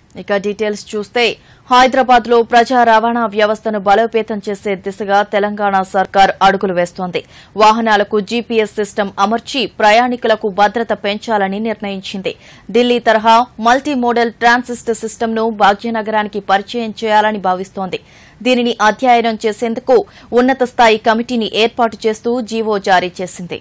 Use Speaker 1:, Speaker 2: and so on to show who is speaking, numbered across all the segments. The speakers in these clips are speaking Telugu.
Speaker 1: ఇక డీటెయిల్స్ చూస్తే హైదరాబాద్ లో ప్రజా రవాణా వ్యవస్థను బలోపేతం చేసే దిశగా తెలంగాణ సర్కార్ అడుగులు వేస్తోంది వాహనాలకు జీపీఎస్ సిస్టమ్ అమర్చి ప్రయాణికులకు భద్రత పెంచాలని నిర్ణయించింది ఢిల్లీ తరహా మల్టీ మోడల్ ట్రాన్సిస్ట్ సిస్టమ్ను భాగ్యనగరానికి పరిచయం చేయాలని భావిస్తోంది దీనిని అధ్యయనం చేసేందుకు ఉన్నత స్థాయి కమిటీని ఏర్పాటు చేస్తూ జీవో జారీ చేసింది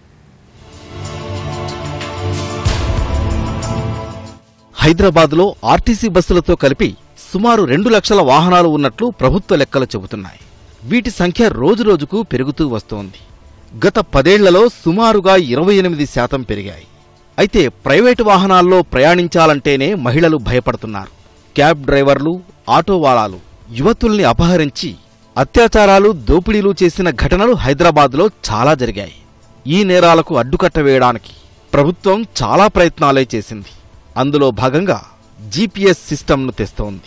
Speaker 2: హైదరాబాద్లో ఆర్టీసీ బస్సులతో కలిపి సుమారు రెండు లక్షల వాహనాలు ఉన్నట్లు ప్రభుత్వ లెక్కలు చెబుతున్నాయి వీటి సంఖ్య రోజురోజుకు పెరుగుతూ వస్తోంది గత పదేళ్లలో సుమారుగా ఇరవై ఎనిమిది శాతం పెరిగాయి అయితే ప్రైవేటు వాహనాల్లో ప్రయాణించాలంటేనే మహిళలు భయపడుతున్నారు క్యాబ్ డ్రైవర్లు ఆటో వాలాలు యువతుల్ని అపహరించి అత్యాచారాలు దోపిడీలు చేసిన ఘటనలు హైదరాబాద్లో చాలా జరిగాయి ఈ నేరాలకు అడ్డుకట్ట వేయడానికి ప్రభుత్వం చాలా ప్రయత్నాలే చేసింది అందులో భాగంగా జీపీఎస్ సిస్టమ్ను తెస్తోంది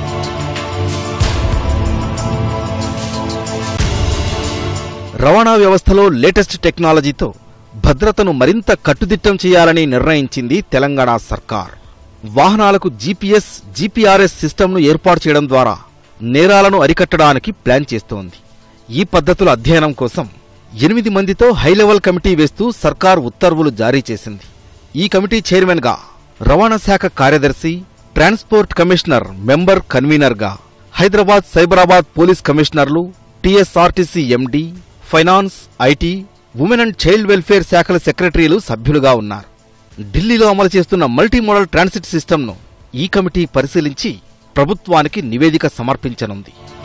Speaker 2: రవాణా వ్యవస్థలో లేటెస్ట్ టెక్నాలజీతో భద్రతను మరింత కట్టుదిట్టం చేయాలని నిర్ణయించింది తెలంగాణ సర్కార్ వాహనాలకు జీపీఎస్ జీపీఆర్ఎస్ సిస్టమ్ను ఏర్పాటు చేయడం ద్వారా నేరాలను అరికట్టడానికి ప్లాన్ చేస్తోంది ఈ పద్ధతుల అధ్యయనం కోసం ఎనిమిది మందితో హైలెవెల్ కమిటీ వేస్తూ సర్కార్ ఉత్తర్వులు జారీ చేసింది ఈ కమిటీ చైర్మన్గా రవాణా శాఖ కార్యదర్శి ట్రాన్స్పోర్ట్ కమిషనర్ మెంబర్ కన్వీనర్గా హైదరాబాద్ సైబరాబాద్ పోలీస్ కమిషనర్లు TSRTC MD finance IT women and child welfare శాఖల సెక్రటరీలు సభ్యులుగా ఉన్నారు ఢిల్లీలో అమలు చేస్తున్న మల్టీ మోడల్ ట్రాన్సిట్ సిస్టమ్ను ఈ కమిటీ పరిశీలించి ప్రభుత్వానికి నివేదిక సమర్పించనుంది